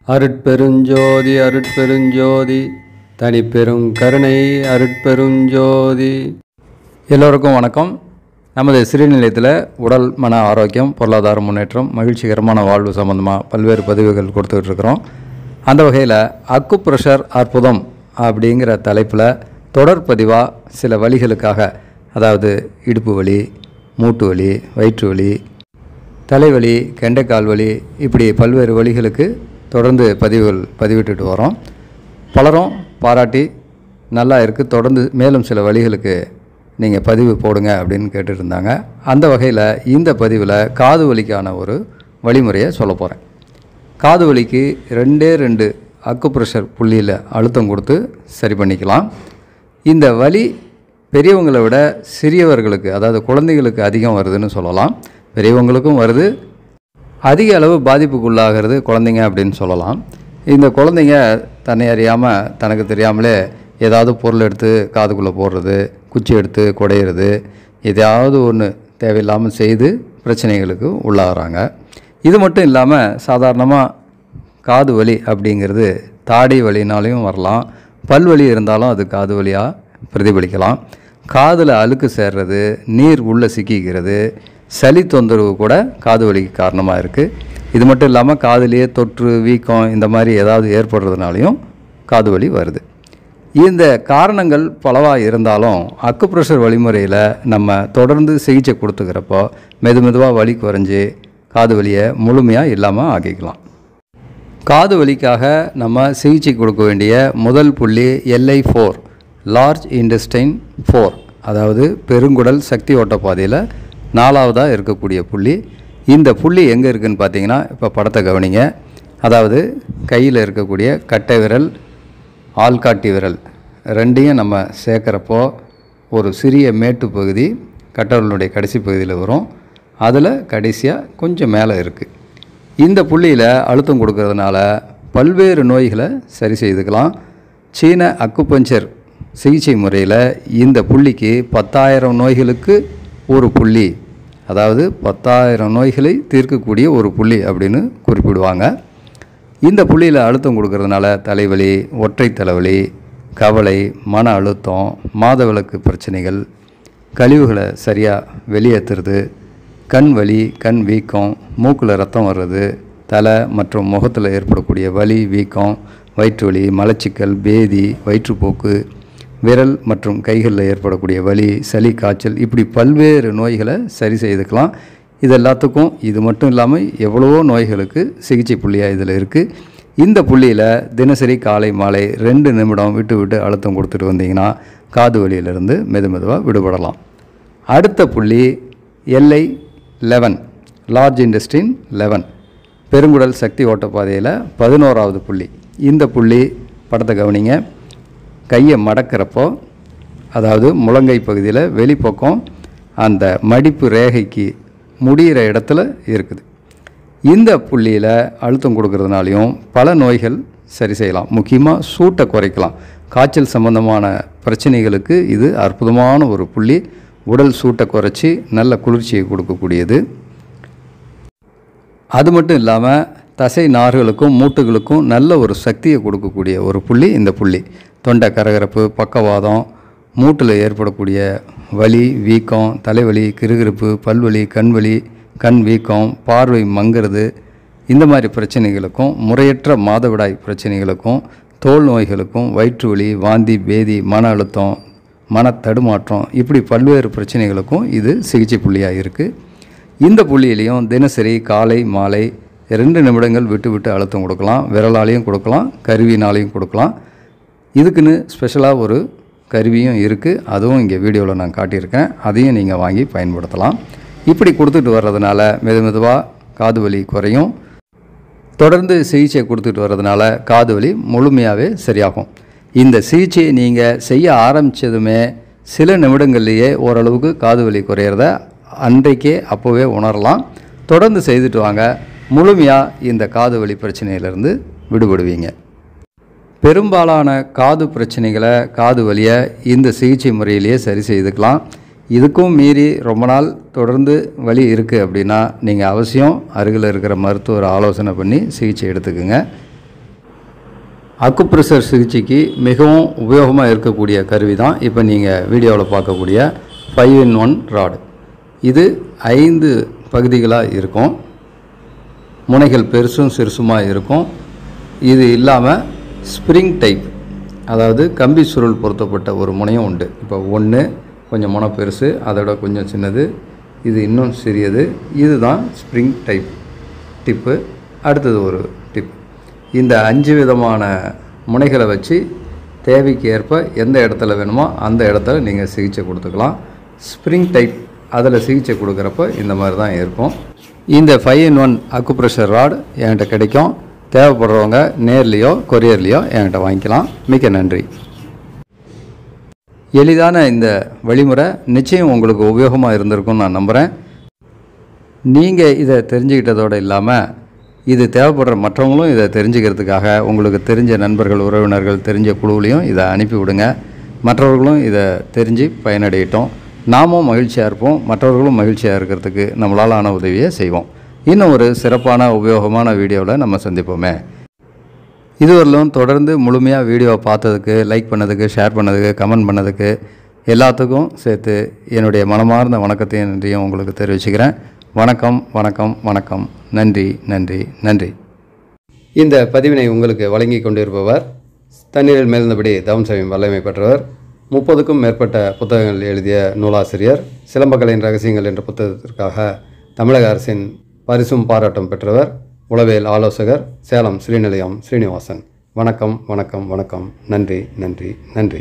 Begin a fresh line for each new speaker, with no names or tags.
அருட்பெருஞ்சோதி அருட்பெருஞ்சோதி தனிப்பெரும் கருணை அருட்பெருஞ்சோதி எல்லோருக்கும் வணக்கம் நமது சிறுநிலையத்தில் உடல் மன ஆரோக்கியம் பொருளாதார முன்னேற்றம் மகிழ்ச்சிகரமான வாழ்வு சம்பந்தமாக பல்வேறு பதிவுகள் கொடுத்துட்டு இருக்கிறோம் அந்த வகையில் அக்கு ப்ரெஷர் அற்புதம் அப்படிங்கிற தலைப்பில் தொடர் பதிவாக சில வழிகளுக்காக அதாவது இடுப்பு வலி மூட்டு வலி வயிற்று வலி தலைவலி கெண்டைக்கால் வலி இப்படி பல்வேறு வழிகளுக்கு தொடர்ந்து பதிவுகள் பதிவிட்டுட்டு வரோம் பலரும் பாராட்டி நல்லா இருக்குது தொடர்ந்து மேலும் சில வழிகளுக்கு நீங்கள் பதிவு போடுங்க அப்படின்னு கேட்டுட்டு இருந்தாங்க அந்த வகையில் இந்த பதிவில் காது வலிக்கான ஒரு வழிமுறையை சொல்ல போகிறேன் காது வலிக்கு ரெண்டே ரெண்டு அக்குப்ரெஷர் புள்ளியில் அழுத்தம் கொடுத்து சரி பண்ணிக்கலாம் இந்த வலி பெரியவங்களை விட சிறியவர்களுக்கு அதாவது குழந்தைகளுக்கு அதிகம் வருதுன்னு சொல்லலாம் பெரியவங்களுக்கும் வருது அதிக அளவு பாதிப்புக்குள்ளாகிறது குழந்தைங்க அப்படின்னு சொல்லலாம் இந்த குழந்தைங்க தன்னை அறியாமல் தனக்கு தெரியாமலே ஏதாவது பொருள் எடுத்து காதுக்குள்ளே போடுறது குச்சி எடுத்து குடையிறது எதையாவது ஒன்று தேவையில்லாமல் செய்து பிரச்சனைகளுக்கு உள்ளாகிறாங்க இது மட்டும் இல்லாமல் சாதாரணமாக காது வலி அப்படிங்கிறது தாடி வலினாலையும் வரலாம் பல்வலி இருந்தாலும் அது காது வலியாக பிரதிபலிக்கலாம் காதில் அழுக்கு சேர்றது நீர் உள்ளே சிக்கிக்கிறது சளி தொந்தரவு கூட காது வலிக்கு காரணமாக இருக்குது இது மட்டும் இல்லாமல் காதுலேயே தொற்று வீக்கம் இந்த மாதிரி ஏதாவது ஏற்படுறதுனாலையும் காது வலி வருது இந்த காரணங்கள் பலவாக இருந்தாலும் அக்குப்ரெஷர் வழிமுறையில் நம்ம தொடர்ந்து சிகிச்சை கொடுத்துக்கிறப்போ மெது மெதுவாக வலி குறைஞ்சி காது வலியை முழுமையாக இல்லாமல் ஆக்கிக்கலாம் காது வலிக்காக நம்ம சிகிச்சை கொடுக்க வேண்டிய முதல் புள்ளி LI four large intestine four அதாவது பெருங்குடல் சக்தி ஓட்ட பாதையில் நாலாவதாக இருக்கக்கூடிய புள்ளி இந்த புள்ளி எங்கே இருக்குதுன்னு பார்த்தீங்கன்னா இப்போ படத்தை கவனிங்க அதாவது கையில் இருக்கக்கூடிய கட்டை விரல் ஆள்காட்டி விரல் ரெண்டையும் நம்ம சேர்க்குறப்போ ஒரு சிறிய மேட்டு பகுதி கட்டவர்களுடைய கடைசி பகுதியில் வரும் அதில் கடைசியாக கொஞ்சம் மேலே இருக்குது இந்த புள்ளியில் அழுத்தம் கொடுக்கறதுனால பல்வேறு நோய்களை சரி செய்துக்கலாம் சீன அக்குபஞ்சர் சிகிச்சை முறையில் இந்த புள்ளிக்கு பத்தாயிரம் நோய்களுக்கு ஒரு புள்ளி அதாவது பத்தாயிரம் நோய்களை தீர்க்கக்கூடிய ஒரு புள்ளி அப்படின்னு குறிப்பிடுவாங்க இந்த புள்ளியில் அழுத்தம் கொடுக்கறதுனால தலைவலி ஒற்றை தலைவலி கவலை மன அழுத்தம் மாதவிலக்கு பிரச்சனைகள் கழிவுகளை சரியாக வெளியேற்றுறது கண் வலி கண் வீக்கம் மூக்கில் ரத்தம் வர்றது தலை மற்றும் முகத்தில் ஏற்படக்கூடிய வலி வீக்கம் வயிற்று வலி மலச்சிக்கல் பேதி வயிற்றுப்போக்கு விரல் மற்றும் கைகளில் ஏற்படக்கூடிய வலி சளி காய்ச்சல் இப்படி பல்வேறு நோய்களை சரி செய்துக்கலாம் இது எல்லாத்துக்கும் இது மட்டும் இல்லாமல் எவ்வளவோ நோய்களுக்கு சிகிச்சை புள்ளியாக இதில் இருக்குது இந்த புள்ளியில் தினசரி காலை மாலை ரெண்டு நிமிடம் விட்டு விட்டு அழுத்தம் கொடுத்துட்டு வந்தீங்கன்னா காது வலியிலிருந்து மெது மெதுவாக விடுபடலாம் அடுத்த புள்ளி LI eleven large intestine eleven பெருங்குடல் சக்தி ஓட்டப்பாதையில் பதினோராவது புள்ளி இந்த புள்ளி படத்தை கவனிங்க கையை மடக்கிறப்போ அதாவது முழங்கை பகுதியில் வெளிப்பக்கம் அந்த மடிப்பு ரேகைக்கு முடிகிற இடத்துல இருக்குது இந்த புள்ளியில் அழுத்தம் கொடுக்கறதுனாலையும் பல நோய்கள் சரி செய்யலாம் முக்கியமாக சூட்டை குறைக்கலாம் காய்ச்சல் சம்பந்தமான பிரச்சனைகளுக்கு இது அற்புதமான ஒரு புள்ளி உடல் சூட்டை குறைச்சி நல்ல குளிர்ச்சியை கொடுக்கக்கூடியது அது மட்டும் இல்லாமல் தசை நார்களுக்கும் மூட்டுகளுக்கும் நல்ல ஒரு சக்தியை கொடுக்கக்கூடிய ஒரு புள்ளி இந்த புள்ளி தொண்டை கரகரப்பு பக்கவாதம் மூட்டில் ஏற்படக்கூடிய வலி வீக்கம் தலைவலி கிருகிருப்பு பல்வலி கண்வலி கண் வீக்கம் பார்வை மங்கிறது இந்த மாதிரி பிரச்சனைகளுக்கும் முறையற்ற மாதவிடாய் பிரச்சனைகளுக்கும் தோல் நோய்களுக்கும் வயிற்று வலி வாந்தி பேதி மன அழுத்தம் மன தடுமாற்றம் இப்படி பல்வேறு பிரச்சனைகளுக்கும் இது சிகிச்சை புள்ளியாக இருக்குது இந்த புள்ளியிலையும் தினசரி காலை மாலை ரெண்டு நிமிடங்கள் விட்டு விட்டு அழுத்தம் கொடுக்கலாம் விரலாலையும் கொடுக்கலாம் கருவினாலையும் கொடுக்கலாம் இதுக்குன்னு ஸ்பெஷலாக ஒரு கருவியும் இருக்குது அதுவும் இங்கே வீடியோவில் நான் காட்டியிருக்கேன் அதையும் நீங்கள் வாங்கி பயன்படுத்தலாம் இப்படி கொடுத்துட்டு வர்றதுனால மெது மெதுவாக காது வலி குறையும் தொடர்ந்து சிகிச்சை கொடுத்துட்டு வர்றதுனால காது வலி முழுமையாகவே சரியாகும் இந்த சிகிச்சையை நீங்கள் செய்ய ஆரம்பித்ததுமே சில நிமிடங்கள்லேயே ஓரளவுக்கு காது வலி குறையிறத அன்றைக்கே அப்போவே உணரலாம் தொடர்ந்து செய்துட்டு வாங்க முழுமையாக இந்த காது வலி பிரச்சனையிலேருந்து விடுபடுவீங்க பெரும்பாலான காது பிரச்சனைகளை காது வலியை இந்த சிகிச்சை முறையிலேயே சரி செய்துக்கலாம் இதுக்கும் மீறி ரொம்ப நாள் தொடர்ந்து வலி இருக்குது அப்படின்னா நீங்கள் அவசியம் அருகில் இருக்கிற மருத்துவர் ஆலோசனை பண்ணி சிகிச்சை எடுத்துக்கோங்க அக்குப்ரெஷர் சிகிச்சைக்கு மிகவும் உபயோகமாக இருக்கக்கூடிய கருவி தான் இப்போ நீங்கள் வீடியோவில் பார்க்கக்கூடிய ஃபைவ் இன் ஒன் ராடு இது ஐந்து பகுதிகளாக இருக்கும் முனைகள் பெருசும் சிறுசுமாக இருக்கும் இது இல்லாமல் ஸ்ப்ரிங் டைப் அதாவது கம்பி சுருள் பொருத்தப்பட்ட ஒரு முனையும் உண்டு இப்போ ஒன்று கொஞ்சம் முனை பெருசு அதோட கொஞ்சம் சின்னது இது இன்னும் சிறியது இதுதான் ஸ்ப்ரிங் டைப் டிப்பு அடுத்தது ஒரு டிப் இந்த அஞ்சு விதமான முனைகளை வச்சு தேவைக்கு ஏற்ப எந்த இடத்துல வேணுமோ அந்த இடத்துல நீங்கள் சிகிச்சை கொடுத்துக்கலாம் ஸ்ப்ரிங் டைப் அதில் சிகிச்சை கொடுக்குறப்ப இந்த மாதிரி தான் இருக்கும் இந்த five in one acupressure rod என்கிட்ட கிடைக்கும் தேவைப்படுறவங்க நேர்லேயோ கொரியர்லேயோ என்கிட்ட வாங்கிக்கலாம் மிக்க நன்றி எளிதான இந்த வழிமுறை நிச்சயம் உங்களுக்கு உபயோகமாக இருந்திருக்கும்னு நான் நம்புகிறேன் நீங்கள் இதை தெரிஞ்சுக்கிட்டதோடு இல்லாமல் இது தேவைப்படுற மற்றவங்களும் இதை தெரிஞ்சுக்கிறதுக்காக உங்களுக்கு தெரிஞ்ச நண்பர்கள் உறவினர்கள் தெரிஞ்ச குழுவிலையும் இதை அனுப்பி விடுங்க மற்றவர்களும் இதை தெரிஞ்சு பயனடையட்டும் நாமும் மகிழ்ச்சியாக இருப்போம் மற்றவர்களும் மகிழ்ச்சியாக இருக்கிறதுக்கு நம்மளால் ஆன உதவியை செய்வோம் இன்னும் ஒரு சிறப்பான உபயோகமான வீடியோவில் நம்ம சந்திப்போமே இதுவரையிலும் தொடர்ந்து முழுமையாக வீடியோவை பார்த்ததுக்கு லைக் பண்ணதுக்கு ஷேர் பண்ணதுக்கு கமெண்ட் பண்ணதுக்கு எல்லாத்துக்கும் சேர்த்து என்னுடைய மனமார்ந்த வணக்கத்தையும் நன்றியும் உங்களுக்கு தெரிவிச்சுக்கிறேன் வணக்கம் வணக்கம் வணக்கம் நன்றி நன்றி நன்றி இந்த பதிவினை உங்களுக்கு வழங்கி கொண்டிருப்பவர் தண்ணீரில் மேல்ந்தபடி தவம் செய்யும் வல்லமை பெற்றவர் முப்பதுக்கும் மேற்பட்ட புத்தகங்கள் எழுதிய நூலாசிரியர் சிலம்பக்கலையின் ரகசியங்கள் என்ற புத்தகத்திற்காக தமிழக அரசின் பரிசும் பாராட்டும் பெற்றவர் உளவியல் ஆலோசகர் சேலம் ஸ்ரீநிலையம் ஸ்ரீனிவாசன் வணக்கம் வணக்கம் வணக்கம் நன்றி நன்றி நன்றி